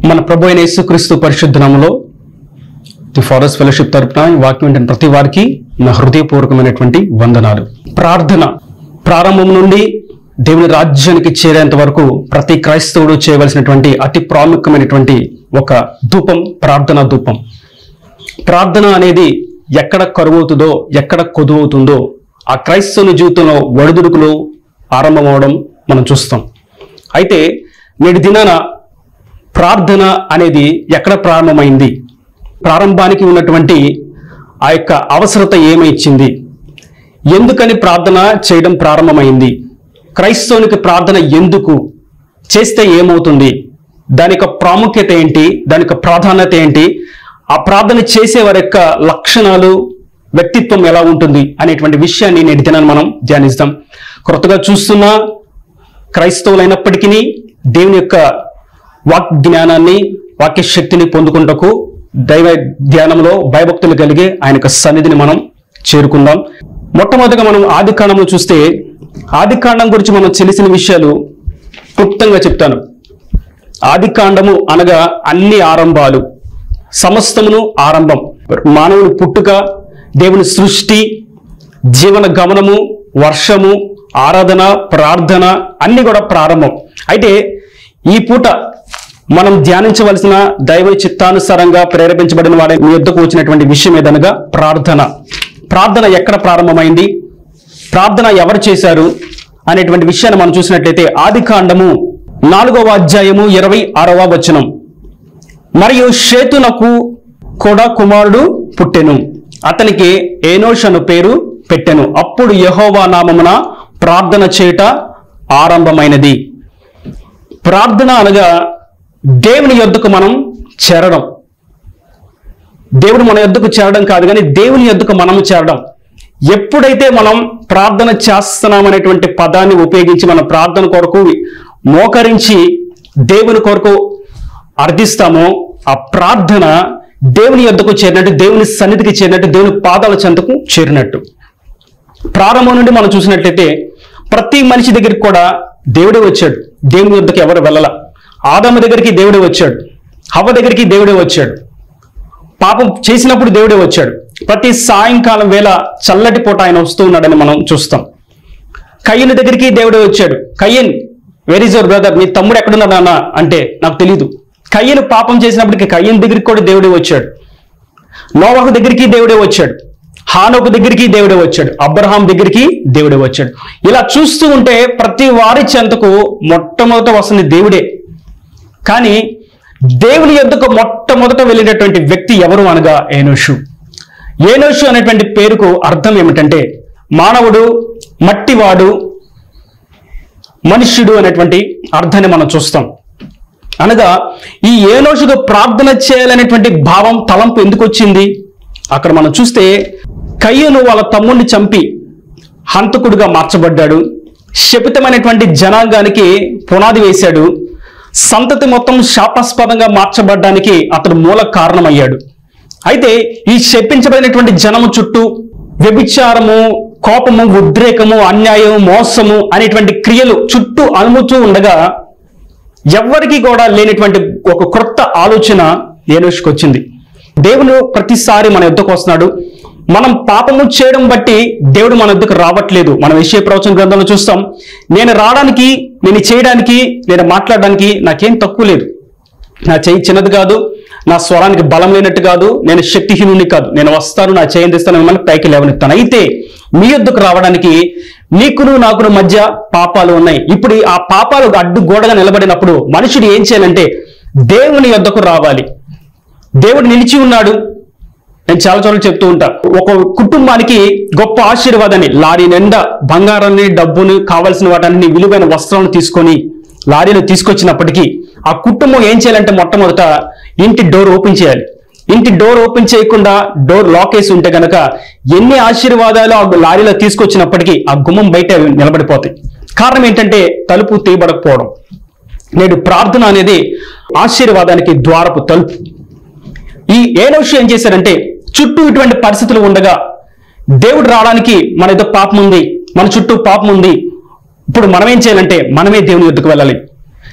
మన ప్రభు అయిన యేసుక్రీస్తు పరిశుద్ధ నామములో ది ఫారెస్ట్ ఫెలోషిప్ తరపున ఈ వాక్యం వింటున్న ప్రతి వారికి నా హృదయపూర్వకమైనటువంటి వందనాలు ప్రార్థన ప్రారంభం నుండి దేవుని రాజ్యానికి చేరేంత వరకు ప్రతి క్రైస్తవుడు చేయవలసినటువంటి అతి ప్రాముఖ్యమైనటువంటి ఒక ధూపం ప్రార్థనా ధూపం ప్రార్థన అనేది ఎక్కడ కరువవుతుందో ఎక్కడ కొదువవుతుందో ఆ క్రైస్తవుని జీవితంలో ఒడిదుడుకులు ఆరంభమవడం మనం చూస్తాం అయితే నేటి దినాన ప్రార్థన అనేది ఎక్కడ ప్రారంభమైంది ప్రారంభానికి ఉన్నటువంటి ఆ యొక్క అవసరత ఏమిచ్చింది ఎందుకని ప్రార్థన చేయడం ప్రారంభమైంది క్రైస్తవునికి ప్రార్థన ఎందుకు చేస్తే ఏమవుతుంది దాని యొక్క ప్రాముఖ్యత ఏంటి దాని యొక్క ప్రాధాన్యత ఏంటి ఆ ప్రార్థన చేసే వారి యొక్క లక్షణాలు వ్యక్తిత్వం ఎలా ఉంటుంది అనేటువంటి విషయాన్ని నేటి దినాన్ని మనం ధ్యానిస్తాం కొత్తగా చూస్తున్న క్రైస్తవులైనప్పటికీ దేవుని యొక్క వాక్ జ్ఞానాన్ని వాక్య శక్తిని పొందుకుంటకు దైవ ధ్యానంలో భయభక్తులు కలిగి ఆయన యొక్క సన్నిధిని మనం చేరుకుందాం మొట్టమొదటిగా మనం ఆది కాండంలో చూస్తే ఆది కాండం గురించి మనం తెలిసిన విషయాలు క్లుప్తంగా చెప్తాను ఆది కాండము అనగా అన్ని ఆరంభాలు సమస్తమును ఆరంభం మానవుని పుట్టుక దేవుని సృష్టి జీవన గమనము వర్షము ఆరాధన ప్రార్థన అన్ని కూడా ప్రారంభం అయితే ఈ పూట మనం ధ్యానించవలసిన దైవ చిత్తానుసారంగా ప్రేరేపించబడిన వాడి మీ యొద్దకు వచ్చినటువంటి విషయం ఏదనగా ప్రార్థన ప్రార్థన ఎక్కడ ప్రారంభమైంది ప్రార్థన ఎవరు చేశారు అనేటువంటి విషయాన్ని మనం చూసినట్లయితే ఆది కాండము నాలుగవ అధ్యాయము ఇరవై ఆరవ వచనం మరియు షేతునకు కూడా కుమారుడు పుట్టెను అతనికి ఏనోష్ అను పేరు పెట్టెను అప్పుడు యెహోవా నామమున ప్రార్థన చేయుట ఆరంభమైనది ప్రార్థన అనగా దేవుని యొద్దకు మనం చేరడం దేవుడు మన యొద్దకు చేరడం కాదు కానీ దేవుని యొద్దకు మనము చేరడం ఎప్పుడైతే మనం ప్రార్థన చేస్తున్నాం అనేటువంటి పదాన్ని ఉపయోగించి మన ప్రార్థన కొరకు మోకరించి దేవుని కొరకు అర్థిస్తామో ఆ ప్రార్థన దేవుని యొద్దకు చేరినట్టు దేవుని సన్నిధికి చేరినట్టు దేవుని పాదాల చెంతకు చేరినట్టు ప్రారంభం నుండి మనం చూసినట్లయితే ప్రతి మనిషి దగ్గరికి కూడా దేవుడే వచ్చాడు దేవుని యొద్దకు ఎవరు వెళ్ళల ఆదమ దగ్గరికి దేవుడే వచ్చాడు హవ్వ దగ్గరికి దేవుడే వచ్చాడు పాపం చేసినప్పుడు దేవుడే వచ్చాడు ప్రతి సాయంకాలం వేళ చల్లటి పూట ఆయన వస్తూ ఉన్నాడని మనం చూస్తాం కయ్యని దగ్గరికి దేవుడే వచ్చాడు కయ్యన్ వెరీ జోర్ బ్రదర్ మీ తమ్ముడు ఎక్కడున్నాడు నాన్న అంటే నాకు తెలియదు కయ్యను పాపం చేసినప్పటికీ కయ్యని దగ్గరికి కూడా దేవుడే వచ్చాడు నోవాహు దగ్గరికి దేవుడే వచ్చాడు హానోకు దగ్గరికి దేవుడే వచ్చాడు అబ్రహాం దగ్గరికి దేవుడే వచ్చాడు ఇలా చూస్తూ ఉంటే ప్రతి వారి చెంతకు మొట్టమొదట వస్తుంది దేవుడే కానీ దేవుని యొద్దకు మొట్టమొదట వెళ్ళినటువంటి వ్యక్తి ఎవరు అనగా ఏనోషు ఏనోషు అనేటువంటి పేరుకు అర్థం ఏమిటంటే మానవుడు మట్టివాడు మనుష్యుడు అనేటువంటి అర్థాన్ని మనం చూస్తాం అనగా ఈ ఏనోషుకు ప్రార్థన చేయాలనేటువంటి భావం తలంపు ఎందుకు వచ్చింది అక్కడ మనం చూస్తే కయ్యను వాళ్ళ తమ్ముడిని చంపి హంతకుడుగా మార్చబడ్డాడు శపితమైనటువంటి జనాంగానికి పునాది వేశాడు సంతతి మొత్తం శాపాస్పదంగా మార్చబడ్డానికి అతడు మూల కారణమయ్యాడు అయితే ఈ శపించబడినటువంటి జనము చుట్టూ వ్యభిచారము కోపము ఉద్రేకము అన్యాయం మోసము అనేటువంటి క్రియలు చుట్టూ అలుముతూ ఉండగా ఎవ్వరికి కూడా లేనటువంటి ఒక క్రొత్త ఆలోచన ఏనుష్కి వచ్చింది దేవుడు ప్రతిసారి మన యుద్ధకు వస్తున్నాడు మనం పాపము చేయడం బట్టి దేవుడు మన యుద్ధకు రావట్లేదు మనం విషయ ప్రవచన గ్రంథంలో చూస్తాం నేను రావడానికి నేను చేయడానికి నేను మాట్లాడడానికి నాకేం తక్కువ లేదు నా చేయి చిన్నది కాదు నా స్వరానికి బలం లేనట్టు కాదు నేను శక్తిహీనుని కాదు నేను వస్తాను నా చేయి తెస్తాను మిమ్మల్ని పైకి లేవనెత్తాను అయితే మీ యొద్దకు రావడానికి నీకును నాకును మధ్య పాపాలు ఉన్నాయి ఇప్పుడు ఆ పాపాలు అడ్డు గోడగా నిలబడినప్పుడు మనుషుడు ఏం చేయాలంటే దేవుని యొద్దకు రావాలి దేవుడు నిలిచి ఉన్నాడు నేను చాలా చోట్ల చెప్తూ ఉంటా ఒక కుటుంబానికి గొప్ప ఆశీర్వాదాన్ని లారీ నిండా బంగారాన్ని డబ్బుని కావలసిన వాటన్ని విలువైన వస్త్రాలను తీసుకొని లారీలో తీసుకొచ్చినప్పటికీ ఆ కుటుంబం ఏం చేయాలంటే మొట్టమొదట ఇంటి డోర్ ఓపెన్ చేయాలి ఇంటి డోర్ ఓపెన్ చేయకుండా డోర్ లాక్ వేసి ఉంటే గనక ఎన్ని ఆశీర్వాదాలు ఆ లారీలో తీసుకొచ్చినప్పటికీ ఆ గుమ్మం బయట అవి నిలబడిపోతాయి కారణం ఏంటంటే తలుపు తీయబడకపోవడం నేడు ప్రార్థన అనేది ఆశీర్వాదానికి ద్వారపు తలుపు ఈ ఏనోషు ఏం చేశారంటే చుట్టూ ఇటువంటి పరిస్థితులు ఉండగా దేవుడు రావడానికి మన ఏదో పాపం ఉంది మన చుట్టూ పాపం ఉంది ఇప్పుడు మనం ఏం చేయాలంటే మనమే దేవుని యొద్దకు వెళ్ళాలి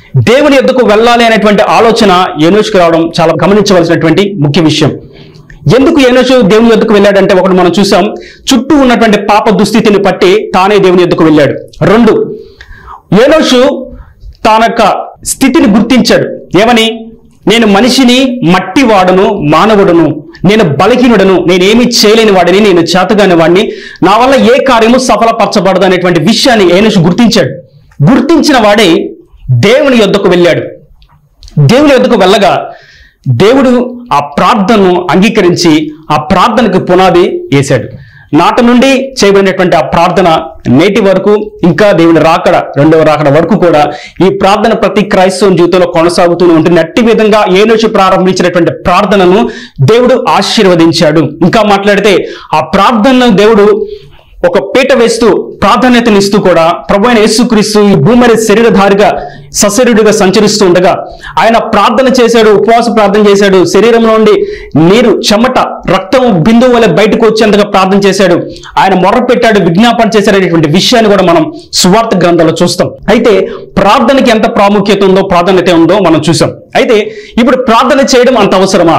దేవుని యొద్దకు వెళ్ళాలి అనేటువంటి ఆలోచన ఏనోషుకు రావడం చాలా గమనించవలసినటువంటి ముఖ్య విషయం ఎందుకు ఏనోషు దేవుని యొద్దకు వెళ్ళాడంటే ఒకటి మనం చూసాం చుట్టూ ఉన్నటువంటి పాప దుస్థితిని పట్టి తానే దేవుని యొద్దకు వెళ్ళాడు రెండు ఏనోషు తన యొక్క స్థితిని గుర్తించాడు ఏమని నేను మనిషిని మట్టి వాడను మానవుడను నేను బలహీనుడను నేనేమి చేయలేని వాడిని నేను చేతగాని వాడిని నా వల్ల ఏ కార్యము సఫలపరచబడదు అనేటువంటి విషయాన్ని ఏనోషు గుర్తించాడు గుర్తించిన వాడే దేవుని యొద్దకు వెళ్ళాడు దేవుని యొద్దకు వెళ్ళగా దేవుడు ఆ ప్రార్థనను అంగీకరించి ఆ ప్రార్థనకు పునాది వేశాడు నాట నుండి చేయబడినటువంటి ఆ ప్రార్థన నేటి వరకు ఇంకా దేవుని రాకడ రెండవ రాకడ వరకు కూడా ఈ ప్రార్థన ప్రతి క్రైస్తవ జీవితంలో కొనసాగుతూ ఉంటుంది అట్టి విధంగా ఏ నుంచి ప్రారంభించినటువంటి ప్రార్థనను దేవుడు ఆశీర్వదించాడు ఇంకా మాట్లాడితే ఆ ప్రార్థనను దేవుడు ఒక పీట వేస్తూ ప్రాధాన్యతనిస్తూ కూడా ప్రభు అయిన యేసుక్రీస్తు ఈ భూమి మీద శరీరధారిగా సశరీరుడిగా సంచరిస్తూ ఉండగా ఆయన ప్రార్థన చేశాడు ఉపవాస ప్రార్థన చేశాడు శరీరంలో నుండి నీరు చెమట రక్తం బిందువు వల్ల బయటకు వచ్చేంతగా ప్రార్థన చేశాడు ఆయన మొర్ర పెట్టాడు విజ్ఞాపన చేశాడు అనేటువంటి విషయాన్ని కూడా మనం సువార్త గ్రంథాల్లో చూస్తాం అయితే ప్రార్థనకి ఎంత ప్రాముఖ్యత ఉందో ప్రాధాన్యత ఉందో మనం చూసాం అయితే ఇప్పుడు ప్రార్థన చేయడం అంత అవసరమా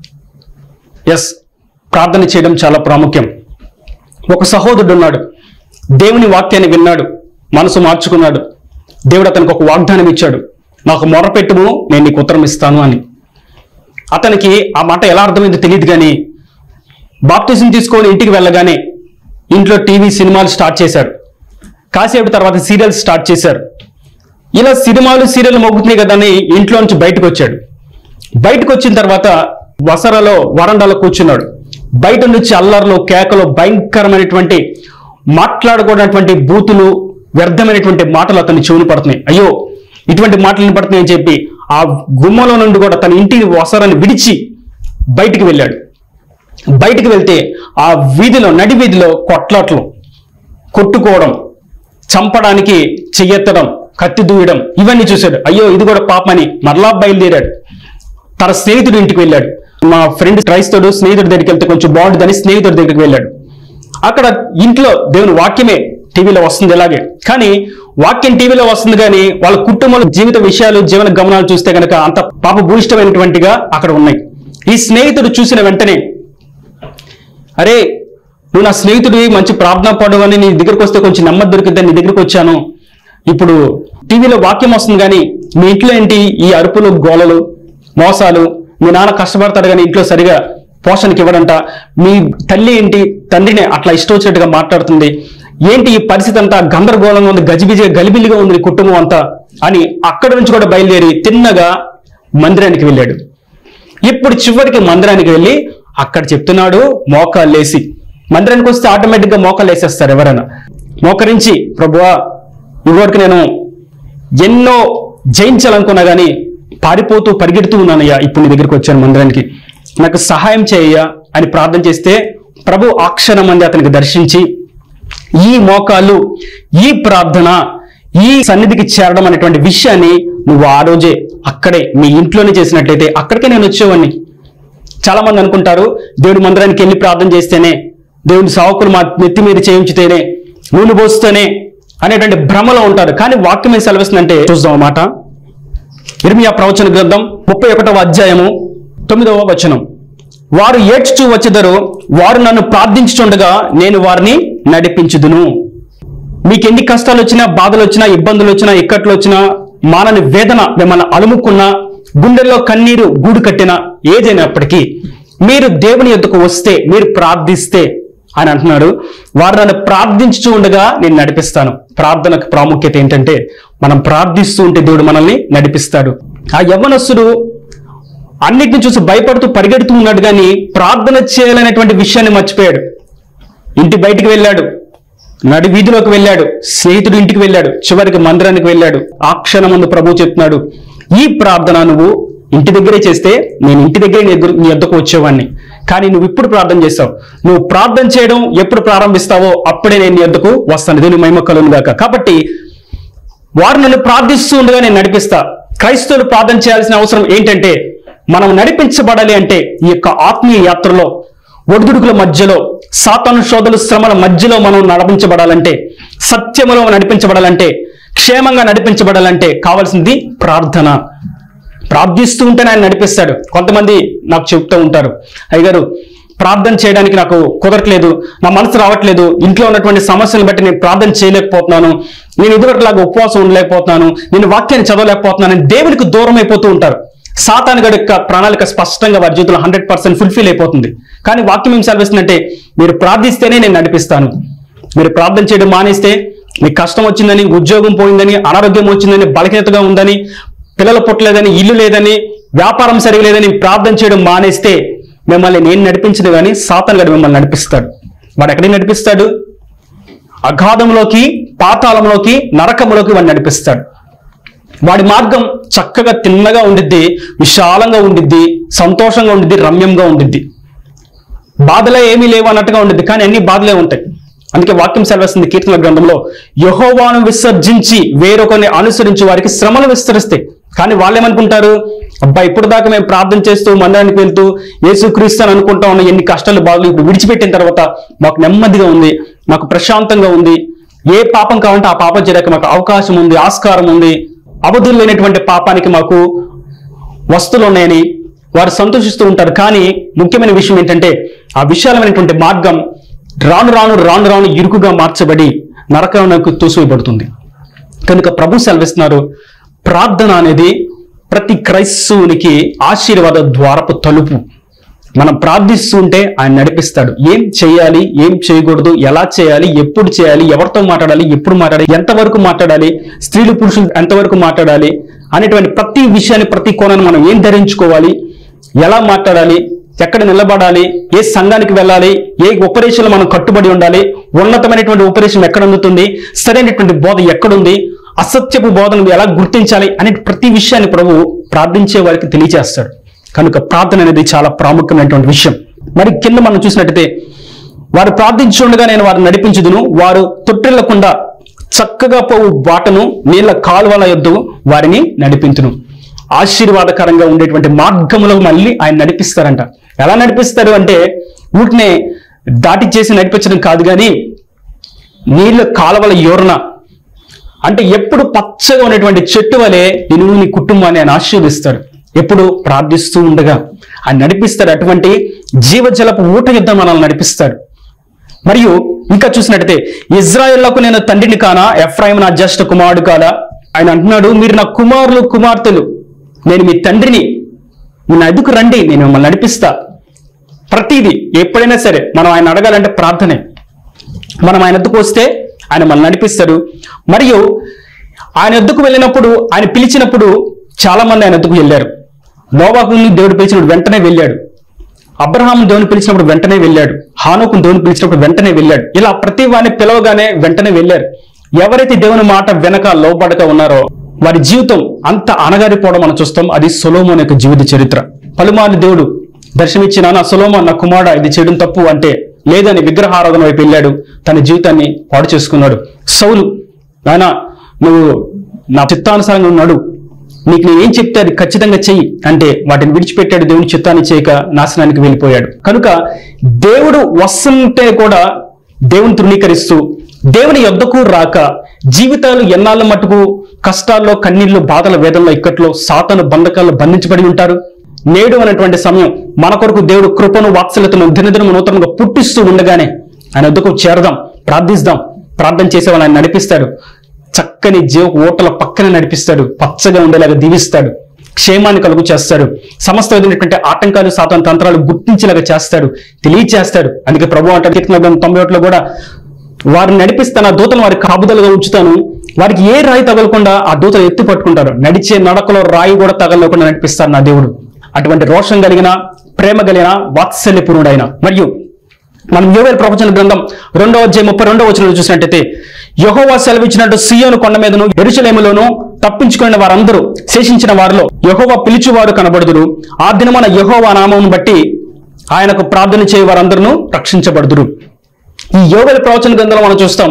ఎస్ ప్రార్థన చేయడం చాలా ప్రాముఖ్యం ఒక సహోదరుడు ఉన్నాడు దేవుని వాక్యాన్ని విన్నాడు మనసు మార్చుకున్నాడు దేవుడు అతనికి ఒక వాగ్దానం ఇచ్చాడు నాకు మొరపెట్టుము నేను నీకు ఉత్తరం ఇస్తాను అని అతనికి ఆ మాట ఎలా అర్థమైందో తెలియదు కానీ బాప్తిజం తీసుకొని ఇంటికి వెళ్ళగానే ఇంట్లో టీవీ సినిమాలు స్టార్ట్ చేశారు కాసేపు తర్వాత సీరియల్స్ స్టార్ట్ చేశారు ఇలా సినిమాలు సీరియల్ మొగ్గుతున్నాయి కదా అని ఇంట్లో నుంచి బయటకు వచ్చాడు బయటకు వచ్చిన తర్వాత వసరలో వరండాలో కూర్చున్నాడు బయట నుంచి అల్లర్లు కేకలు భయంకరమైనటువంటి మాట్లాడకూడనటువంటి బూతులు వ్యర్థమైనటువంటి మాటలు అతని చెవులు పడుతున్నాయి అయ్యో ఇటువంటి మాటలు వినపడుతున్నాయని చెప్పి ఆ గుమ్మలో నుండి కూడా తన ఇంటి వసరాన్ని విడిచి బయటికి వెళ్ళాడు బయటికి వెళ్తే ఆ వీధిలో నడి వీధిలో కొట్లాట్లు కొట్టుకోవడం చంపడానికి చెయ్యెత్తడం కత్తి దూయడం ఇవన్నీ చూశాడు అయ్యో ఇది కూడా పాపమని మరలా బయలుదేరాడు తన స్నేహితుడి ఇంటికి వెళ్ళాడు మా ఫ్రెండ్ క్రైస్తవుడు స్నేహితుడి దగ్గరికి వెళ్తే కొంచెం బాగుంటుందని స్నేహితుడి దగ్గరికి వెళ్ళాడు అక్కడ ఇంట్లో దేవుని వాక్యమే టీవీలో వస్తుంది ఇలాగే కానీ వాక్యం టీవీలో వస్తుంది కానీ వాళ్ళ కుటుంబంలో జీవిత విషయాలు జీవన గమనాలు చూస్తే కనుక అంత పాప భూయిష్టమైనటువంటిగా అక్కడ ఉన్నాయి ఈ స్నేహితుడు చూసిన వెంటనే అరే నువ్వు నా స్నేహితుడివి మంచి ప్రార్థన పడవని నీ దగ్గరికి వస్తే కొంచెం నెమ్మది దొరికిద్దని నీ దగ్గరికి వచ్చాను ఇప్పుడు టీవీలో వాక్యం వస్తుంది కానీ మీ ఇంట్లో ఏంటి ఈ అరుపులు గోలలు మోసాలు మీ నాన్న కష్టపడతాడు కానీ ఇంట్లో సరిగా పోషణకి ఇవ్వడంట మీ తల్లి ఏంటి తండ్రిని అట్లా ఇష్టం వచ్చినట్టుగా మాట్లాడుతుంది ఏంటి ఈ పరిస్థితి అంతా గందరగోళంగా ఉంది గజిబిజిగా గలిబిలిగా ఉంది నీ కుటుంబం అంతా అని అక్కడి నుంచి కూడా బయలుదేరి తిన్నగా మందిరానికి వెళ్ళాడు ఇప్పుడు చివరికి మందిరానికి వెళ్ళి అక్కడ చెప్తున్నాడు మోకాళ్ళు లేసి మందిరానికి వస్తే ఆటోమేటిక్గా మోకాళ్ళు వేసేస్తారు ఎవరైనా మోకరించి ప్రభువా ఇదివరకు నేను ఎన్నో జయించాలనుకున్నా కానీ పారిపోతూ పరిగెడుతూ ఉన్నానయ్యా ఇప్పుడు నీ దగ్గరికి వచ్చాను మందిరానికి నాకు సహాయం చేయ్యా అని ప్రార్థన చేస్తే ప్రభు ఆ క్షణం మంది అతనికి దర్శించి ఈ మోకాళ్ళు ఈ ప్రార్థన ఈ సన్నిధికి చేరడం అనేటువంటి విషయాన్ని నువ్వు ఆ రోజే అక్కడే మీ ఇంట్లోనే చేసినట్లయితే అక్కడికే నేను వచ్చేవాడిని చాలా మంది అనుకుంటారు దేవుడి మందిరానికి వెళ్ళి ప్రార్థన చేస్తేనే దేవుడి సావకులు మా నెత్తి మీద చేయించితేనే నూనె పోస్తేనే అనేటువంటి భ్రమలో ఉంటారు కానీ వాక్యం ఏం సెలవిస్తుందంటే చూద్దాం అన్నమాట ఇర్మియా ప్రవచన గ్రంథం ముప్పై ఒకటవ అధ్యాయము తొమ్మిదవ వచనం వారు ఏడ్చుచూ వచ్చెదరు వారు నన్ను ప్రార్థించుచుండగా నేను వారిని నడిపించుదును మీకు ఎన్ని కష్టాలు వచ్చినా బాధలు వచ్చినా ఇబ్బందులు వచ్చినా ఇక్కట్లు వచ్చినా మానని వేదన మిమ్మల్ని అలుముకున్నా గుండెల్లో కన్నీరు గూడు కట్టినా ఏదైనప్పటికీ మీరు దేవుని యొద్దకు వస్తే మీరు ప్రార్థిస్తే అని అంటున్నాడు వారు నన్ను ప్రార్థించుతూ ఉండగా నేను నడిపిస్తాను ప్రార్థనకు ప్రాముఖ్యత ఏంటంటే మనం ప్రార్థిస్తూ ఉంటే దేవుడు మనల్ని నడిపిస్తాడు ఆ యవ్వనస్తుడు అన్నిటిని చూసి భయపడుతూ పరిగెడుతూ ఉన్నాడు కానీ ప్రార్థన చేయాలనేటువంటి విషయాన్ని మర్చిపోయాడు ఇంటి బయటికి వెళ్ళాడు నడి వీధిలోకి వెళ్ళాడు స్నేహితుడు ఇంటికి వెళ్ళాడు చివరికి మందిరానికి వెళ్ళాడు ఆ క్షణమందు ప్రభు చెప్తున్నాడు ఈ ప్రార్థన నువ్వు ఇంటి దగ్గరే చేస్తే నేను ఇంటి దగ్గరే నీ ఎదురు- నీ ఎద్దకు వచ్చేవాడిని కానీ నువ్వు ఇప్పుడు ప్రార్థన చేస్తావు నువ్వు ప్రార్థన చేయడం ఎప్పుడు ప్రారంభిస్తావో అప్పుడే నేను నీ ఎద్దకు వస్తాను దీని మహిమ కలుగును గాక కాబట్టి వారు నన్ను ప్రార్థిస్తూ ఉండగా నేను నడిపిస్తా క్రైస్తవులు ప్రార్థన చేయాల్సిన అవసరం ఏంటంటే మనం నడిపించబడాలి అంటే ఈ యొక్క ఆత్మీయ యాత్రలో ఒడిదుడుకుల మధ్యలో సాతాను శోధన శ్రమల మధ్యలో మనం నడిపించబడాలంటే సత్యములో నడిపించబడాలంటే క్షేమంగా నడిపించబడాలంటే కావాల్సింది ప్రార్థన ప్రార్థిస్తూ ఉంటేనే ఆయన నడిపిస్తాడు కొంతమంది నాకు చెప్తూ ఉంటారు అయ్యగారు ప్రార్థన చేయడానికి నాకు కుదరట్లేదు నా మనసు రావట్లేదు ఇంట్లో ఉన్నటువంటి సమస్యలను బట్టి నేను ప్రార్థన చేయలేకపోతున్నాను నేను ఇదివరకులాగా ఉపవాసం ఉండలేకపోతున్నాను నేను వాక్యాన్ని చదవలేకపోతున్నాను అని దేవునికి దూరం అయిపోతూ ఉంటారు సాతాను గడి యొక్క ప్రణాళిక స్పష్టంగా వారి జీవితంలో హండ్రెడ్ పర్సెంట్ ఫుల్ఫిల్ అయిపోతుంది కానీ వాక్యం ఏం సెలవిస్తుందంటే మీరు ప్రార్థిస్తేనే నేను నడిపిస్తాను మీరు ప్రార్థన చేయడం మానేస్తే మీకు కష్టం వచ్చిందని ఉద్యోగం పోయిందని అనారోగ్యం వచ్చిందని బలహీనతగా ఉందని పిల్లలు పుట్టలేదని ఇల్లు లేదని వ్యాపారం సరిగా లేదని ప్రార్థన చేయడం మానేస్తే మిమ్మల్ని నేను నడిపించదు కానీ సాతాన్ గడు మిమ్మల్ని నడిపిస్తాడు వాడు ఎక్కడికి నడిపిస్తాడు అగాధంలోకి పాతాళంలోకి నరకంలోకి వాడిని నడిపిస్తాడు వాడి మార్గం చక్కగా తిన్నగా ఉండిద్ది విశాలంగా ఉండిద్ది సంతోషంగా ఉండిద్ది రమ్యంగా ఉండిద్ది బాధలే ఏమీ లేవు అన్నట్టుగా ఉండిద్ది కానీ అన్ని బాధలే ఉంటాయి అందుకే వాక్యం సెలవిస్తుంది కీర్తన గ్రంథంలో యహోవాను విసర్జించి వేరొకరిని అనుసరించి వారికి శ్రమలు విస్తరిస్తాయి కానీ వాళ్ళు ఏమనుకుంటారు అబ్బా ఇప్పుడు దాకా మేము ప్రార్థన చేస్తూ మందిరానికి వెళ్తూ యేసుక్రీస్తు అని అనుకుంటా ఉన్న ఎన్ని కష్టాలు బాధలు ఇప్పుడు విడిచిపెట్టిన తర్వాత మాకు నెమ్మదిగా ఉంది మాకు ప్రశాంతంగా ఉంది ఏ పాపం కావాలంటే ఆ పాపం చేయడానికి మాకు అవకాశం ఉంది ఆస్కారం ఉంది అవధులు లేనటువంటి పాపానికి మాకు వస్తువులు ఉన్నాయని వారు సంతోషిస్తూ ఉంటారు కానీ ముఖ్యమైన విషయం ఏంటంటే ఆ విశాలమైనటువంటి మార్గం రాను రాను రాను రాను ఇరుకుగా మార్చబడి నరకంకు తోసివేయబడుతుంది కనుక ప్రభు సెలవిస్తున్నారు ప్రార్థన అనేది ప్రతి క్రైస్తవునికి ఆశీర్వాద ద్వారపు తలుపు మనం ప్రార్థిస్తూ ఉంటే ఆయన నడిపిస్తాడు ఏం చేయాలి ఏం చేయకూడదు ఎలా చేయాలి ఎప్పుడు చేయాలి ఎవరితో మాట్లాడాలి ఎప్పుడు మాట్లాడాలి ఎంతవరకు మాట్లాడాలి స్త్రీలు పురుషులు ఎంతవరకు మాట్లాడాలి అనేటువంటి ప్రతి విషయాన్ని ప్రతి కోణాన్ని మనం ఏం ధరించుకోవాలి ఎలా మాట్లాడాలి ఎక్కడ నిలబడాలి ఏ సంఘానికి వెళ్ళాలి ఏ ఉపరేషన్లో మనం కట్టుబడి ఉండాలి ఉన్నతమైనటువంటి ఉపరేషన్ ఎక్కడ అందుతుంది సరైనటువంటి బోధ ఎక్కడుంది అసత్యపు బోధను ఎలా గుర్తించాలి అనే ప్రతి విషయాన్ని ప్రభు ప్రార్థించే వారికి తెలియజేస్తాడు కనుక ప్రార్థన అనేది చాలా ప్రాముఖ్యమైనటువంటి విషయం మరి కింద మనం చూసినట్టయితే వారు ప్రార్థించుండగా నేను వారిని నడిపించుదును వారు తొట్టిల్లకుండా చక్కగా పోవు బాటను నీళ్ళ కాలువల యొద్దు వారిని నడిపించును ఆశీర్వాదకరంగా ఉండేటువంటి మార్గములో మళ్ళీ ఆయన నడిపిస్తారంట ఎలా నడిపిస్తారు అంటే వీటిని దాటి చేసి నడిపించడం కాదు కానీ నీళ్ళ కాలువల యోరణ అంటే ఎప్పుడు పచ్చగా ఉన్నటువంటి చెట్టు వలె నేను నీ కుటుంబాన్ని ఆయన ఆశీర్వదిస్తాడు ఎప్పుడు ప్రార్థిస్తూ ఉండగా ఆయన నడిపిస్తాడు అటువంటి జీవజలపు ఊట యుద్ధం మనల్ని నడిపిస్తాడు మరియు ఇంకా చూసినట్టయితే ఇజ్రాయెళ్లకు నేను తండ్రిని కానా ఎఫ్రాయిం నా జ్యేష్ఠ కుమారుడు కాదా ఆయన అంటున్నాడు మీరు నా కుమారులు కుమార్తెలు నేను మీ తండ్రిని మీ నా ఎదుకు రండి నేను మిమ్మల్ని నడిపిస్తా ప్రతిదీ ఎప్పుడైనా సరే మనం ఆయన అడగాలంటే ప్రార్థనే మనం ఆయన ఎద్దుకు వస్తే ఆయన మనల్ని నడిపిస్తాడు మరియు ఆయన ఎద్దుకు వెళ్ళినప్పుడు ఆయన పిలిచినప్పుడు చాలా మంది ఆయన ఎద్దుకు వెళ్ళారు నోవాకుని దేవుడు పిలిచినప్పుడు వెంటనే వెళ్ళాడు అబ్రహాం దేవుని పిలిచినప్పుడు వెంటనే వెళ్ళాడు హానుకుని దేవుని పిలిచినప్పుడు వెంటనే వెళ్ళాడు ఇలా ప్రతి వారిని పిలవగానే వెంటనే వెళ్ళారు ఎవరైతే దేవుని మాట వెనక లోపడక ఉన్నారో వారి జీవితం అంత అనగారిపోవడం మనం చూస్తాం అది సొలోమోన్ యొక్క జీవిత చరిత్ర పలుమార్లు దేవుడు దర్శనమిచ్చిన నా సొలోమోన్ నా కుమారుడా ఇది చేయడం తప్పు అంటే లేదని విగ్రహారాధన వైపు వెళ్ళాడు తన జీవితాన్ని పాడు చేసుకున్నాడు సౌలు నాయన నువ్వు నా చిత్తానుసారంగా ఉన్నాడు నీకు నేను ఏం చెప్తే అది ఖచ్చితంగా చెయ్యి అంటే వాటిని విడిచిపెట్టాడు దేవుని చిత్తాన్ని చేయక నాశనానికి వెళ్ళిపోయాడు కనుక దేవుడు వస్తుంటే కూడా దేవుని తృణీకరిస్తూ దేవుని యొద్దకు రాక జీవితాలు ఎన్నాళ్ళ మటుకు కష్టాల్లో కన్నీళ్లు బాధల వేదనలో ఇక్కట్లో సాతను బంధకాల్లో బంధించబడి ఉంటారు నేడు అనేటువంటి సమయం మన కొరకు దేవుడు కృపను వాత్సల్యతను దినదినము నూతనంగా పుట్టిస్తూ ఉండగానే ఆయన వద్దకు చేరదాం ప్రార్థిస్తాం ప్రార్థన చేసేవాళ్ళు ఆయన నడిపిస్తాడు చక్కని జీవ ఓటల పక్కన నడిపిస్తాడు పచ్చగా ఉండేలాగా దీవిస్తాడు క్షేమాన్ని కలుగు చేస్తాడు సమస్త విధమైనటువంటి ఆటంకాలు సాతాన తంత్రాలు గుర్తించేలాగా చేస్తాడు తెలియచేస్తాడు అందుకే ప్రభు అంటే కీర్తన గ్రంథం తొంభై ఒకటిలో కూడా వారిని నడిపిస్తాను ఆ దూతను వారికి కాపుదలుగా ఉంచుతాను వారికి ఏ రాయి తగలకుండా ఆ దూతలు ఎత్తి పట్టుకుంటారు నడిచే నడకలో రాయి కూడా తగలకుండా నడిపిస్తాడు నా దేవుడు అటువంటి రోషం కలిగిన ప్రేమ కలిగిన వాత్సల్యపూర్ణుడైన మరియు మనం యోవేల్ ప్రవచన గ్రంథం రెండో అధ్యాయం ముప్పై రెండో వచనంలో చూసినట్టయితే యహోవా సెలవిచ్చినట్టు సియోను కొండ మీదను ఎరుచలేములోను తప్పించుకున్న వారందరూ శేషించిన వారిలో యహోవా పిలిచివారు కనబడుదురు ఆ దినమున యహోవా నామమును బట్టి ఆయనకు ప్రార్థన చేయ వారందరూ రక్షించబడుదురు ఈ యోగల ప్రవచన గ్రంథంలో మనం చూస్తాం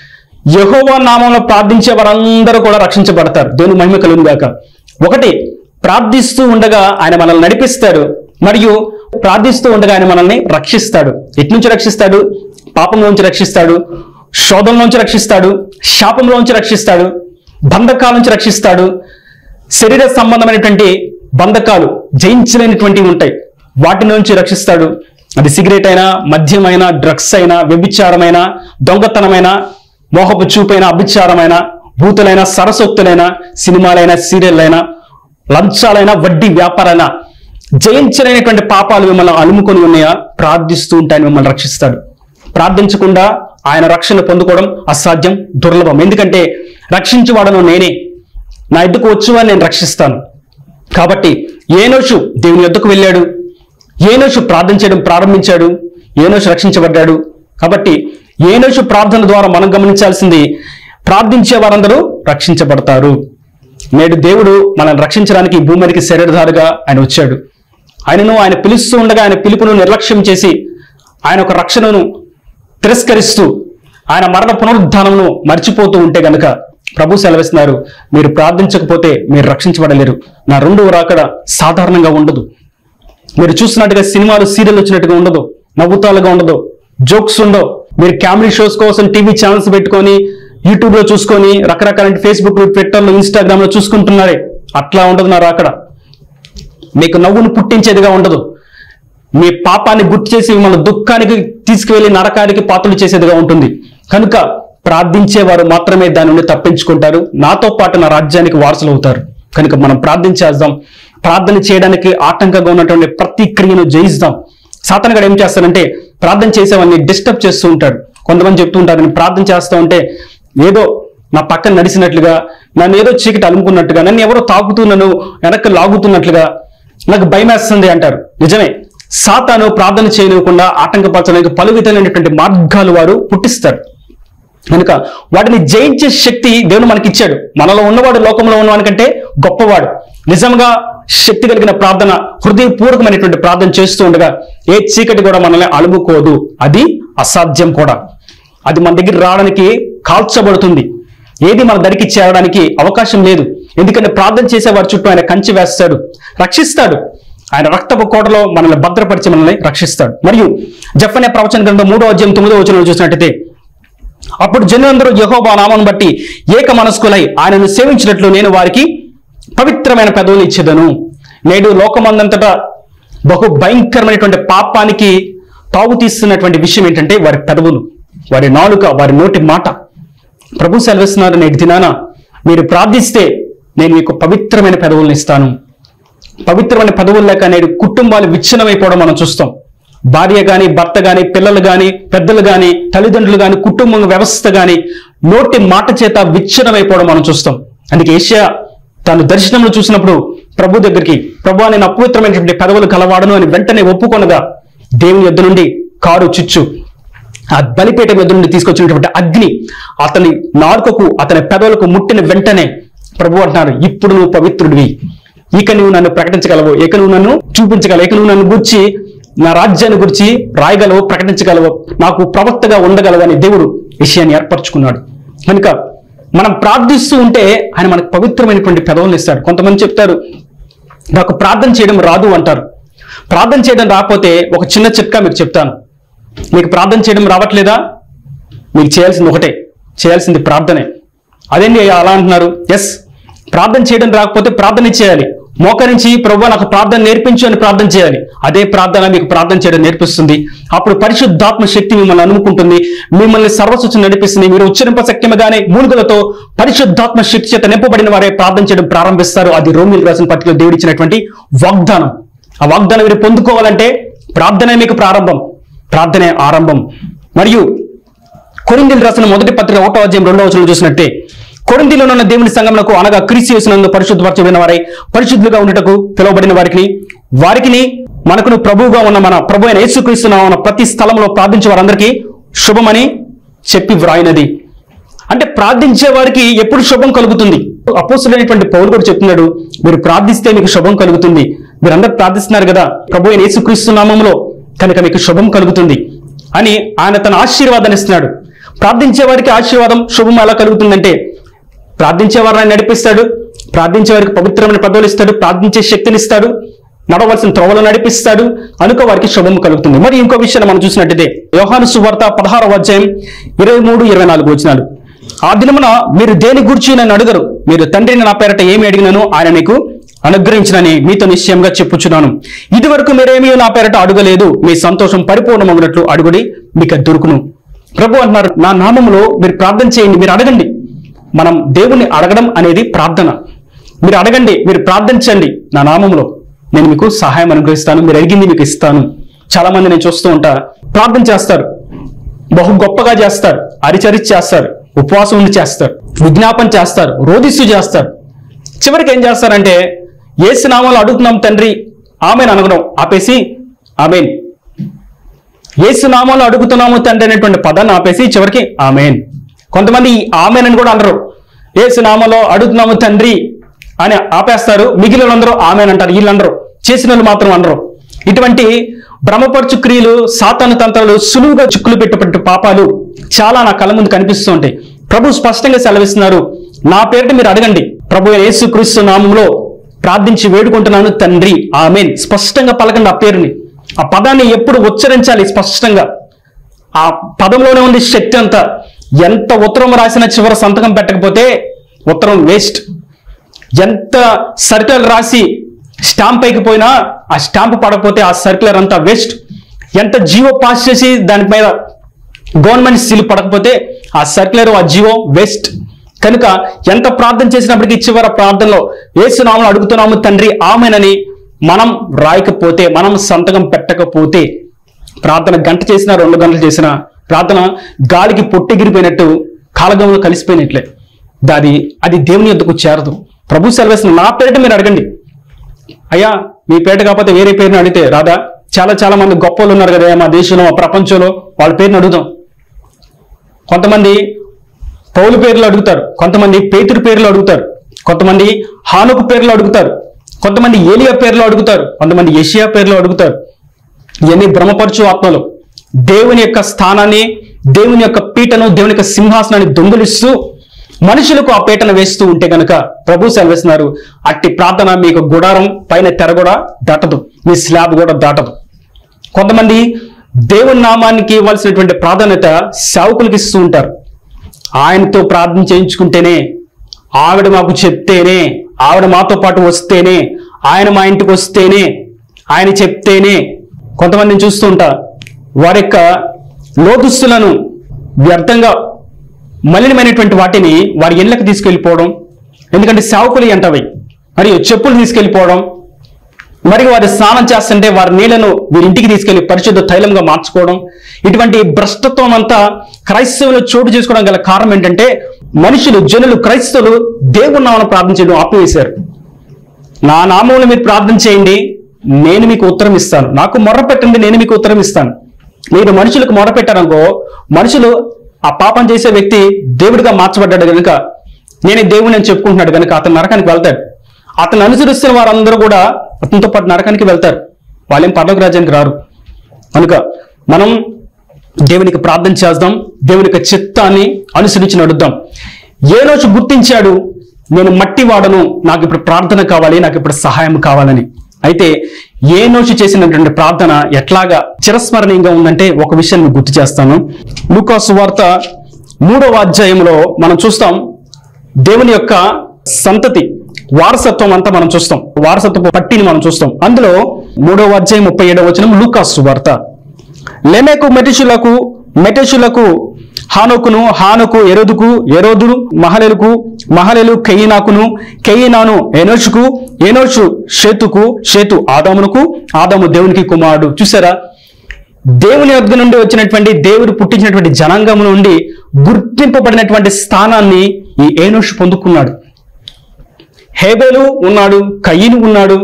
యహోవా నామంలో ప్రార్థించే వారందరూ కూడా రక్షించబడతారు దేవుని మహిమ కలుగును గాక ఒకటి ప్రార్థిస్తూ ఉండగా ఆయన మనల్ని నడిపిస్తాడు మరియు ప్రార్థిస్తూ ఉండగా ఆయన మనల్ని రక్షిస్తాడు ఎటు నుంచి రక్షిస్తాడు పాపంలోంచి రక్షిస్తాడు శోధంలోంచి రక్షిస్తాడు శాపంలోంచి రక్షిస్తాడు బంధకాల నుంచి రక్షిస్తాడు శరీర సంబంధమైనటువంటి బంధకాలు జయించలేనటువంటివి ఉంటాయి వాటి నుంచి రక్షిస్తాడు అది సిగరెట్ అయినా మద్యం అయినా డ్రగ్స్ అయినా వ్యభిచారమైన దొంగతనమైన మోహపు చూపైన అభిచారమైన భూతులైన సరసొత్తులైన సినిమాలైన సీరియల్లైనా లంచాలైనా వడ్డీ వ్యాపారైనా జయించలేనటువంటి పాపాలు మిమ్మల్ని అలుముకొని ఉన్నాయా ప్రార్థిస్తూ ఉంటే ఆయన మిమ్మల్ని రక్షిస్తాడు ప్రార్థించకుండా ఆయన రక్షణ పొందుకోవడం అసాధ్యం దుర్లభం ఎందుకంటే రక్షించేవాడను నేనే నా ఎద్దుకు వచ్చువని నేను రక్షిస్తాను కాబట్టి ఏనోషు దేవుని ఎద్దుకు వెళ్ళాడు ఏనోషు ప్రార్థన చేయడం ప్రారంభించాడు ఏనోషు రక్షించబడ్డాడు కాబట్టి ఏనోషు ప్రార్థన ద్వారా మనం గమనించాల్సింది ప్రార్థించే వారందరూ రక్షించబడతారు నేడు దేవుడు మనల్ని రక్షించడానికి ఈ భూమి మీదకి శరీరధారుగా ఆయన వచ్చాడు ఆయనను ఆయన పిలుస్తూ ఉండగా ఆయన పిలుపును నిర్లక్ష్యం చేసి ఆయన ఒక రక్షణను తిరస్కరిస్తూ ఆయన మరణ పునరుద్ధానమును మర్చిపోతూ ఉంటే గనక ప్రభు సెలవిస్తున్నారు మీరు ప్రార్థించకపోతే మీరు రక్షించబడలేరు నా రెండవ రాకడ సాధారణంగా ఉండదు మీరు చూస్తున్నట్టుగా సినిమాలు సీరియల్ వచ్చినట్టుగా ఉండదు నవ్వుతాలుగా ఉండదు జోక్స్ ఉండవు మీరు కామెడీ షోస్ కోసం టీవీ ఛానల్స్ పెట్టుకొని యూట్యూబ్ లో చూసుకొని రకరకాల ఫేస్బుక్ ట్విట్టర్లో ఇన్స్టాగ్రామ్ లో చూసుకుంటున్నారే అట్లా ఉండదు నా రాకడ మీకు నవ్వును పుట్టించేదిగా ఉండదు మీ పాపాన్ని గుర్తు చేసి మిమ్మల్ని దుఃఖానికి తీసుకువెళ్లి నరకానికి పాత్రలు చేసేదిగా ఉంటుంది కనుక ప్రార్థించేవారు మాత్రమే దాని నుండి తప్పించుకుంటారు నాతో పాటు నా రాజ్యానికి వారసులు అవుతారు కనుక మనం ప్రార్థించేద్దాం ప్రార్థన చేయడానికి ఆటంకంగా ఉన్నటువంటి ప్రతి క్రియను జయిస్తాం సాతనగాడు ఏం చేస్తాడంటే ప్రార్థన చేసేవాడిని డిస్టర్బ్ చేస్తూ ఉంటాడు కొంతమంది చెప్తూ ఉంటారు నేను ప్రార్థన చేస్తా ఉంటే ఏదో నా పక్కన నడిచినట్లుగా నన్ను ఏదో చీకటి అలుముకున్నట్టుగా నన్ను ఎవరో తాకుతూ నన్ను వెనక్కి లాగుతున్నట్లుగా నాకు భయం వేస్తుంది అంటారు నిజమే సాతాను ప్రార్థన చేయనివ్వకుండా ఆటంకపరచడానికి పలు విధమైనటువంటి మార్గాలు వారు పుట్టిస్తారు కనుక వాటిని జయించే శక్తి దేవుడు మనకి ఇచ్చాడు మనలో ఉన్నవాడు లోకంలో ఉన్నవానికంటే గొప్పవాడు నిజంగా శక్తి కలిగిన ప్రార్థన హృదయపూర్వకమైనటువంటి ప్రార్థన చేస్తూ ఉండగా ఏ చీకటి కూడా మనల్ని అలుముకోదు అది అసాధ్యం కూడా అది మన దగ్గర రావడానికి కాల్చబడుతుంది ఏది మన దరికి చేరడానికి అవకాశం లేదు ఎందుకంటే ప్రార్థన చేసే వారి చుట్టూ ఆయన కంచి వేస్తాడు రక్షిస్తాడు ఆయన రక్తపు కోటలో మనల్ని భద్రపరిచి మనల్ని రక్షిస్తాడు మరియు జఫనే ప్రవచన గ్రంథం మూడో అధ్యాయం తొమ్మిదో వచనంలో చూసినట్టయితే అప్పుడు జనులందరూ యెహోవా నామను బట్టి ఏక మనస్కులై ఆయనను సేవించినట్లు నేను వారికి పవిత్రమైన పెదవులు ఇచ్చేదను నేడు లోకమందంతటా బహు భయంకరమైనటువంటి పాపానికి తావు తీస్తున్నటువంటి విషయం ఏంటంటే వారి పెదవులు వారి నాలుక వారి నోటి మాట ప్రభు సెలవిస్తున్నారు నేటి దినాన మీరు ప్రార్థిస్తే నేను మీకు పవిత్రమైన పెదవులను ఇస్తాను పవిత్రమైన పదవులు లేక నేడు కుటుంబాలు విచ్ఛిన్నమైపోవడం మనం చూస్తాం భార్య గాని భర్త గాని పిల్లలు గాని పెద్దలు గాని తల్లిదండ్రులు గాని కుటుంబం వ్యవస్థ గాని నోటి మాట చేత విచ్ఛిన్నమైపోవడం మనం చూస్తాం అందుకే ఏషియా తాను దర్శనంలో చూసినప్పుడు ప్రభు దగ్గరికి ప్రభు నేను అపవిత్రమైనటువంటి పదవులు కలవాడను అని వెంటనే ఒప్పుకొనగా దేవుని యొద్ద నుండి కారు చిచ్చు ఆ బలిపీఠం ఎదురు నుండి తీసుకొచ్చినటువంటి అగ్ని అతని నాలుకకు అతని పెదవులకు ముట్టిన వెంటనే ప్రభు అంటున్నారు ఇప్పుడు నువ్వు పవిత్రుడివి ఇక నువ్వు నన్ను ప్రకటించగలవు ఇక నువ్వు నన్ను చూపించగలవు ఇక నువ్వు నన్ను గుర్చి నా రాజ్యాన్ని గురించి రాయగలవు ప్రకటించగలవు నాకు ప్రవక్తగా ఉండగలవు అని దేవుడు విషయాన్ని ఏర్పరచుకున్నాడు కనుక మనం ప్రార్థిస్తూ ఉంటే ఆయన మనకు పవిత్రమైనటువంటి పెదవులను ఇస్తాడు కొంతమంది చెప్తారు నాకు ప్రార్థన చేయడం రాదు అంటారు ప్రార్థన చేయడం రాకపోతే ఒక చిన్న చిట్కా మీకు చెప్తాను మీకు ప్రార్థన చేయడం రావట్లేదా మీకు చేయాల్సింది ఒకటే చేయాల్సింది ప్రార్థనే అదేంటి అలా అంటున్నారు ఎస్ ప్రార్థన చేయడం రాకపోతే ప్రార్థన చేయాలి మోకరించి ప్రభు నాకు ప్రార్థన నేర్పించు అని ప్రార్థన చేయాలి అదే ప్రార్థన మీకు ప్రార్థన చేయడం నేర్పిస్తుంది అప్పుడు పరిశుద్ధాత్మ శక్తి మిమ్మల్ని అనుకుంటుంది మిమ్మల్ని సర్వసూచన నడిపిస్తుంది మీరు ఉచ్చరింప శక్యముగానే మూలుగులతో పరిశుద్ధాత్మ శక్తి చేత నింపబడిన వారే ప్రార్థన చేయడం ప్రారంభిస్తారు అది రోమిల్ రాసిన పత్రికలో దేవుడిచ్చినటువంటి వాగ్దానం ఆ వాగ్దానం మీరు పొందుకోవాలంటే ప్రార్థనే మీకు ప్రారంభం ప్రార్థనే ఆరంభం మరియు కొరిందీలు రాసిన మొదటి పత్రిక ఒకటో అధ్యాయం రెండో వచనం చూసినట్టే కొరిందీలో ఉన్న దేవుని సంగమునకు అనగా క్రీస్తు పరిశుద్ధపరచబడిన వారై పరిశుద్ధులుగా ఉండటకు పిలువబడిన వారికి వారికిని మనకును ప్రభువుగా ఉన్న మన ప్రభు అయిన యేసుక్రీస్తున్న ఉన్న ప్రతి స్థలంలో ప్రార్థించే వారందరికీ శుభమని చెప్పి వ్రాయినది అంటే ప్రార్థించే వారికి ఎప్పుడు శుభం కలుగుతుంది అపోసులైనటువంటి పౌలు కూడా చెప్తున్నాడు మీరు ప్రార్థిస్తే మీకు శుభం కలుగుతుంది మీరందరూ ప్రార్థిస్తున్నారు కదా ప్రభు అయిన యేసుక్రీస్తు నామంలో కనుక మీకు శుభం కలుగుతుంది అని ఆయన తన ఆశీర్వాదాన్ని ఇస్తున్నాడు ప్రార్థించే వారికి ఆశీర్వాదం శుభం ఎలా కలుగుతుందంటే ప్రార్థించే వారిని నడిపిస్తాడు ప్రార్థించే వారికి పవిత్రమైన పదవులు ఇస్తాడు ప్రార్థించే శక్తిని ఇస్తాడు నడవలసిన త్రోవలు నడిపిస్తాడు అనుక వారికి శుభం కలుగుతుంది మరి ఇంకో విషయాన్ని మనం చూసినట్టయితే యోహాను సువార్త పదహారవ అధ్యాయం ఇరవై మూడు ఇరవై నాలుగు వచనాలు ఆ దినమున మీరు దేని గురించి నన్ను అడుగరు మీరు తండ్రిని నా పేరట ఏమి అడిగినాను ఆయన మీకు అనుగ్రహించినని మీతో నిశ్చయంగా చెప్పుచున్నాను ఇదివరకు మీరేమీ నా పేరట అడగలేదు మీ సంతోషం పరిపూర్ణమగినట్లు అడుగుడి మీకు అది దొరుకును ప్రభు అంటున్నారు నా నామములో మీరు ప్రార్థన చేయండి మీరు అడగండి మనం దేవుణ్ణి అడగడం అనేది ప్రార్థన మీరు అడగండి మీరు ప్రార్థించండి నా నామములో నేను మీకు సహాయం అనుగ్రహిస్తాను మీరు అడిగింది మీకు ఇస్తాను చాలా మంది నేను చూస్తూ ఉంటా ప్రార్థన చేస్తారు బహు గొప్పగా చేస్తారు అరిచరిచి చేస్తారు ఉపవాసం ఉండి చేస్తారు విజ్ఞాపన చేస్తారు రోధిస్తూ చేస్తారు చివరికి ఏం చేస్తారంటే ఏసు నామాలు అడుగుతున్నాం తండ్రి ఆమెను అనగడం ఆపేసి ఆమెన్ ఏసు నామాలు అడుగుతున్నాము తండ్రి అనేటువంటి పదాన్ని ఆపేసి చివరికి ఆమెన్ కొంతమంది ఈ ఆమెన్ అని కూడా అనరు ఏసు నామలో అడుగుతున్నాము తండ్రి అని ఆపేస్తారు మిగిలిన వాళ్ళందరూ ఆమెన్ అంటారు వీళ్ళందరూ చేసిన వాళ్ళు మాత్రం అనరు ఇటువంటి భ్రమపరచు క్రియలు సాతాను తంత్రాలు సులువుగా చిక్కులు పెట్టేటువంటి పాపాలు చాలా నా కళ్ళ ముందు కనిపిస్తూ ఉంటాయి ప్రభు స్పష్టంగా సెలవిస్తున్నారు నా పేరిట మీరు అడగండి ప్రభు యేసు క్రీస్తు నామంలో ప్రార్థించి వేడుకుంటున్నాను తండ్రి ఆమెన్ స్పష్టంగా పలకండి ఆ పేరుని ఆ పదాన్ని ఎప్పుడు ఉచ్చరించాలి స్పష్టంగా ఆ పదంలోనే ఉంది శక్తి అంతా ఎంత ఉత్తరం రాసినా చివరి సంతకం పెట్టకపోతే ఉత్తరం వేస్ట్ ఎంత సర్క్యులర్ రాసి స్టాంప్ పైకి పోయినా ఆ స్టాంప్ పడకపోతే ఆ సర్క్యులర్ అంతా వేస్ట్ ఎంత జీవో పాస్ చేసి దాని మీద గవర్నమెంట్ సీల్ పడకపోతే ఆ సర్క్యులర్ ఆ జీవో వేస్ట్ కనుక ఎంత ప్రార్థన చేసినప్పటికీ చివరి ప్రార్థనలో ఏసునామలు అడుగుతున్నాము తండ్రి ఆమెనని మనం రాయకపోతే మనం సంతకం పెట్టకపోతే ప్రార్థన గంట చేసినా రెండు గంటలు చేసినా ప్రార్థన గాలికి పొట్టెగిరిపోయినట్టు కాలగంలో కలిసిపోయినట్లే దాది అది దేవుని యొద్దకు చేరదు ప్రభు సెలవేసిన నా పేరిట మీరు అడగండి అయ్యా మీ పేట కాకపోతే వేరే పేరుని అడిగితే రాదా చాలా చాలా మంది గొప్ప వాళ్ళు ఉన్నారు కదా మా దేశంలో మా ప్రపంచంలో వాళ్ళ పేరుని అడుగుదాం కొంతమంది పౌలు పేర్లు అడుగుతారు కొంతమంది పేతురు పేర్లు అడుగుతారు కొంతమంది హానుకు పేర్లు అడుగుతారు కొంతమంది ఏలియా పేర్లు అడుగుతారు కొంతమంది యషియా పేర్లు అడుగుతారు ఇవన్నీ భ్రమపరచు ఆత్మలు దేవుని యొక్క స్థానాన్ని దేవుని యొక్క పీటను దేవుని యొక్క సింహాసనాన్ని దొంగిలిస్తూ మనుషులకు ఆ పీటను వేస్తూ ఉంటే గనుక ప్రభు సెలవిస్తున్నారు అట్టి ప్రార్థన మీకు గుడారం పైన తెర కూడా దాటదు మీ స్లాబ్ కూడా దాటదు కొంతమంది దేవుని నామానికి ఇవ్వాల్సినటువంటి ప్రాధాన్యత సేవకులకు ఇస్తూ ఉంటారు ఆయనతో ప్రార్థన చేయించుకుంటేనే ఆవిడ మాకు చెప్తేనే ఆవిడ మాతో పాటు వస్తేనే ఆయన మా ఇంటికి వస్తేనే ఆయన చెప్తేనే కొంతమందిని చూస్తూ ఉంటా వారి యొక్క లోదుస్తులను వ్యర్థంగా మలినమైనటువంటి వాటిని వారి ఇళ్ళకి తీసుకెళ్ళిపోవడం ఎందుకంటే సేవకులు ఎంటవి మరియు చెప్పులు తీసుకెళ్ళిపోవడం మరియు వారు స్నానం చేస్తుంటే వారి నీళ్లను వీరింటికి తీసుకెళ్లి పరిశుద్ధ తైలంగా మార్చుకోవడం ఇటువంటి భ్రష్టత్వం అంతా క్రైస్తవులు చోటు చేసుకోవడం గల కారణం ఏంటంటే మనుషులు జనులు క్రైస్తవులు దేవుని నామను ప్రార్థన చేయడం ఆపివేశారు నా నామంలో మీరు ప్రార్థన చేయండి నేను మీకు ఉత్తరం ఇస్తాను నాకు మొర్ర పెట్టండి నేను మీకు ఉత్తరం ఇస్తాను మీరు మనుషులకు మొర్ర పెట్టారనుకో మనుషులు ఆ పాపం చేసే వ్యక్తి దేవుడిగా మార్చబడ్డాడు కనుక నేనే దేవుడిని అని చెప్పుకుంటున్నాడు కనుక అతను నరకానికి వెళ్తాడు అతను అనుసరిస్తున్న వారందరూ కూడా అతనితో పాటు నరకానికి వెళ్తారు వాళ్ళేం పర్లోక రాజ్యానికి రారు కనుక మనం దేవునికి ప్రార్థన చేద్దాం దేవుని యొక్క చిత్తాన్ని అనుసరించి నడుద్దాం ఏ రోజు గుర్తించాడు నేను మట్టి వాడను నాకు ఇప్పుడు ప్రార్థన కావాలి నాకు ఇప్పుడు సహాయం కావాలని అయితే ఏ నోచి చేసినటువంటి ప్రార్థన ఎట్లాగా చిరస్మరణీయంగా ఉందంటే ఒక విషయం మీకు గుర్తు చేస్తాను లూకాసు వార్త మూడవ అధ్యాయంలో మనం చూస్తాం దేవుని యొక్క సంతతి వారసత్వం అంతా మనం చూస్తాం వారసత్వపు పట్టిని మనం చూస్తాం అందులో మూడవ అధ్యాయం ముప్పై ఏడవ వచనం లూకాసు వార్త లెమెకు మెటిషులకు మెటెషులకు హానోకును హానుకు ఎరోదుకు ఎరోదును మహలెలకు మహలెలు కెయినాకును కెయినాను ఎనోషుకు ఎనోషు షేతుకు షేతు ఆదామునకు ఆదాము దేవునికి కుమారుడు చూసారా దేవుని వద్ద నుండి వచ్చినటువంటి దేవుడు పుట్టించినటువంటి జనాంగం నుండి గుర్తింపబడినటువంటి స్థానాన్ని ఈ ఏనోషు పొందుకున్నాడు హేబేలు ఉన్నాడు కయ్యను ఉన్నాడు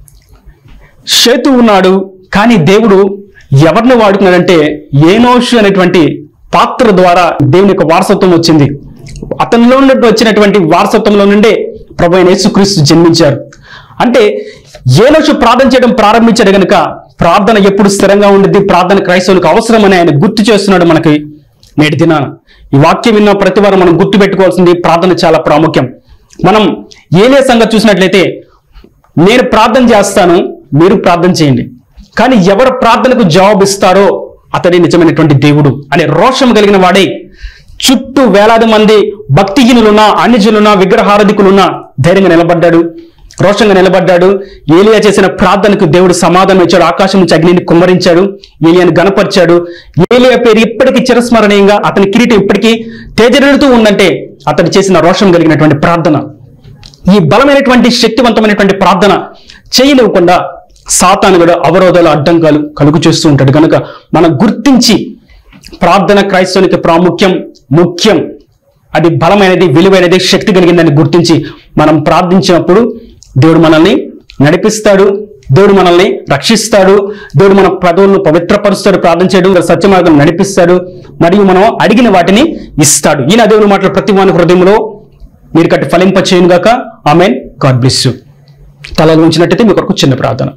షేతు ఉన్నాడు కానీ దేవుడు ఎవరిని వాడుకున్నాడంటే ఏనోషు అనేటువంటి పాత్ర ద్వారా దేవుని యొక్క వారసత్వం వచ్చింది అతనిలో నుండి వచ్చినటువంటి వారసత్వంలో నుండే ప్రభు అయిన యేసుక్రీస్తు జన్మించారు అంటే ఏనోషు ప్రార్థన చేయడం ప్రారంభించాడు గనుక ప్రార్థన ఎప్పుడు స్థిరంగా ఉండిద్ది ప్రార్థన క్రైస్తవులకు అవసరమని ఆయన గుర్తు చేస్తున్నాడు మనకి నేటి దినాన ఈ వాక్యం విన్న ప్రతి వారం మనం గుర్తు పెట్టుకోవాల్సింది ప్రార్థన చాలా ప్రాముఖ్యం మనం ఏలే సంగతి చూసినట్లయితే నేను ప్రార్థన చేస్తాను మీరు ప్రార్థన చేయండి కానీ ఎవరు ప్రార్థనకు జవాబు ఇస్తారో అతడే నిజమైనటువంటి దేవుడు అనే రోషం కలిగిన వాడే చుట్టూ వేలాది మంది భక్తిహీనులున్నా అన్యజనులున్నా విగ్రహారధికులున్నా ధైర్యంగా నిలబడ్డాడు రోషంగా నిలబడ్డాడు ఏలియా చేసిన ప్రార్థనకు దేవుడు సమాధానం ఇచ్చాడు ఆకాశం నుంచి అగ్నిని కుమ్మరించాడు ఏలియాని గనపరిచాడు ఏలియా పేరు ఇప్పటికీ చిరస్మరణీయంగా అతని కిరీటం ఇప్పటికీ తేజరెడుతూ ఉందంటే అతడు చేసిన రోషం కలిగినటువంటి ప్రార్థన ఈ బలమైనటువంటి శక్తివంతమైనటువంటి ప్రార్థన చేయనివ్వకుండా సాతాను కూడా అవరోధాలు అడ్డంకాలు కలుగు చేస్తూ ఉంటాడు కనుక మనం గుర్తించి ప్రార్థన క్రైస్తవునికి ప్రాముఖ్యం ముఖ్యం అది బలమైనది విలువైనది శక్తి కలిగిందని గుర్తించి మనం ప్రార్థించినప్పుడు దేవుడు మనల్ని నడిపిస్తాడు దేవుడు మనల్ని రక్షిస్తాడు దేవుడు మన పదవులను పవిత్రపరుస్తాడు ప్రార్థన చేయడం సత్య మార్గం నడిపిస్తాడు మరియు మనం అడిగిన వాటిని ఇస్తాడు ఈయన దేవుని మాటలు ప్రతి వాని హృదయంలో మీరు కట్టి ఫలింప చేయను గాక ఆమెన్ గాడ్ బ్లెస్ యూ తలలు ఉంచినట్టయితే మీ కొరకు చిన్న ప్రార్థన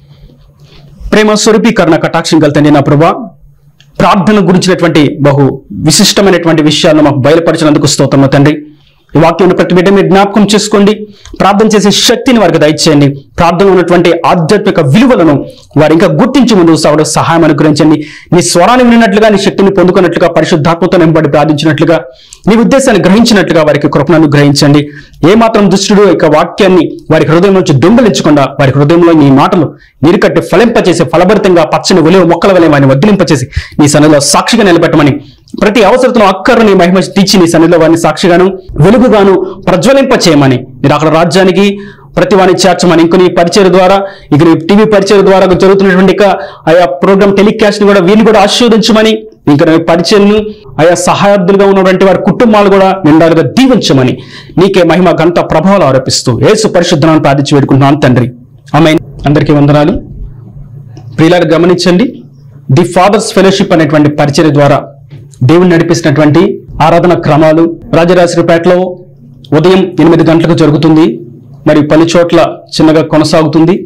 ప్రేమ స్వరూపీకరణ కటాక్షం కలితండి నా ప్రభా ప్రార్థన గురించినటువంటి బహు విశిష్టమైనటువంటి విషయాలను మాకు బయలుపరిచినందుకు స్తోత్రము తండ్రి ఈ వాక్యం ప్రతి బిడ్డ మీరు జ్ఞాపకం చేసుకోండి ప్రార్థన చేసే శక్తిని వారికి దయచేయండి ప్రార్థన ఉన్నటువంటి ఆధ్యాత్మిక విలువలను వారు ఇంకా గుర్తించి ముందుకు సాగడం సహాయం అనుగ్రహించండి నీ స్వరాన్ని వినినట్లుగా నీ శక్తిని పొందుకున్నట్లుగా పరిశుద్ధాత్మతో నింపబడి ప్రార్థించినట్లుగా నీ ఉద్దేశాన్ని గ్రహించినట్లుగా వారికి కృపను అనుగ్రహించండి ఏ మాత్రం దుష్టుడు యొక్క వాక్యాన్ని వారి హృదయం నుంచి దొంగలించకుండా వారి హృదయంలో నీ మాటలు నీరు కట్టి ఫలింపచేసి ఫలభరితంగా పచ్చని ఒలివ మొక్కల వలె వారిని వదిలింపచేసి నీ సన్నిధిలో సాక్షిగా నిలబెట్టమని ప్రతి అవసరతను అక్కరు నీ మహిమ తీర్చి నీ సన్నిధిలో వారిని సాక్షిగాను వెలుగుగాను ప్రజ్వలింప చేయమని మీరు అక్కడ రాజ్యానికి ప్రతి వారిని చేర్చమని ఇంక నీ పరిచయం ద్వారా ఇక నీ టీవీ పరిచయం ద్వారా జరుగుతున్నటువంటి ఇక ఆయా ప్రోగ్రామ్ టెలికాస్ట్ కూడా వీరిని కూడా ఆశీర్వదించమని ఇంకా నీ పరిచయను ఆయా సహాయార్థులుగా ఉన్నటువంటి వారి కుటుంబాలు కూడా నిండాలుగా దీవించమని నీకే మహిమ గంట ప్రభావాలు ఆరోపిస్తూ ఏసు పరిశుద్ధనాన్ని ప్రార్థించి వేడుకుంటున్నాను తండ్రి ఆమె అందరికీ వందనాలు ప్రియులారు గమనించండి ది ఫాదర్స్ ఫెలోషిప్ అనేటువంటి పరిచయ ద్వారా దేవుని నడిపిస్తున్నటువంటి ఆరాధన క్రమాలు రాజరాజపేటలో ఉదయం ఎనిమిది గంటలకు జరుగుతుంది మరియు పలు చోట్ల చిన్నగా కొనసాగుతుంది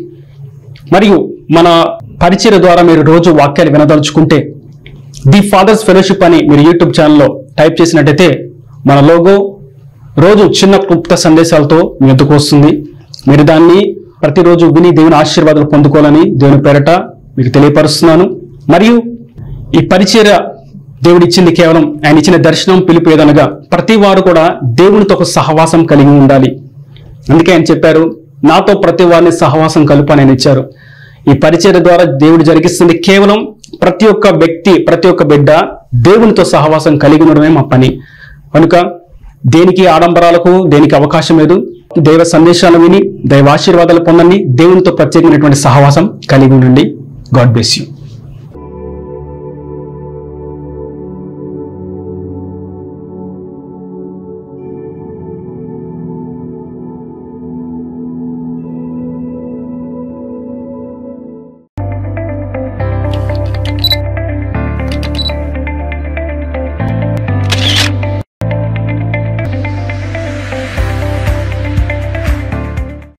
మరియు మన పరిచయ ద్వారా మీరు రోజు వాక్యాలు వినదలుచుకుంటే ది ఫాదర్స్ ఫెలోషిప్ అని మీరు యూట్యూబ్ ఛానల్లో టైప్ చేసినట్టయితే మన లోగో రోజు చిన్న క్లుప్త సందేశాలతో మీ ఎద్దుకు వస్తుంది మీరు దాన్ని ప్రతిరోజు విని దేవుని ఆశీర్వాదాలు పొందుకోవాలని దేవుని పేరట మీకు తెలియపరుస్తున్నాను మరియు ఈ పరిచర్య దేవుడు ఇచ్చింది కేవలం ఆయన ఇచ్చిన దర్శనం పిలుపు ఏదనగా ప్రతి వారు కూడా దేవునితో ఒక సహవాసం కలిగి ఉండాలి అందుకే ఆయన చెప్పారు నాతో ప్రతి వారిని సహవాసం కలుపు అని ఆయన ఇచ్చారు ఈ పరిచర్య ద్వారా దేవుడు జరిగిస్తుంది కేవలం ప్రతి ఒక్క వ్యక్తి ప్రతి ఒక్క బిడ్డ దేవునితో సహవాసం కలిగి ఉండడమే మా పని కనుక దేనికి ఆడంబరాలకు దేనికి అవకాశం లేదు దైవ సందేశాలు విని దైవ ఆశీర్వాదాలు పొందండి దేవునితో ప్రత్యేకమైనటువంటి సహవాసం కలిగి ఉండండి గాడ్ బ్లెస్ యూ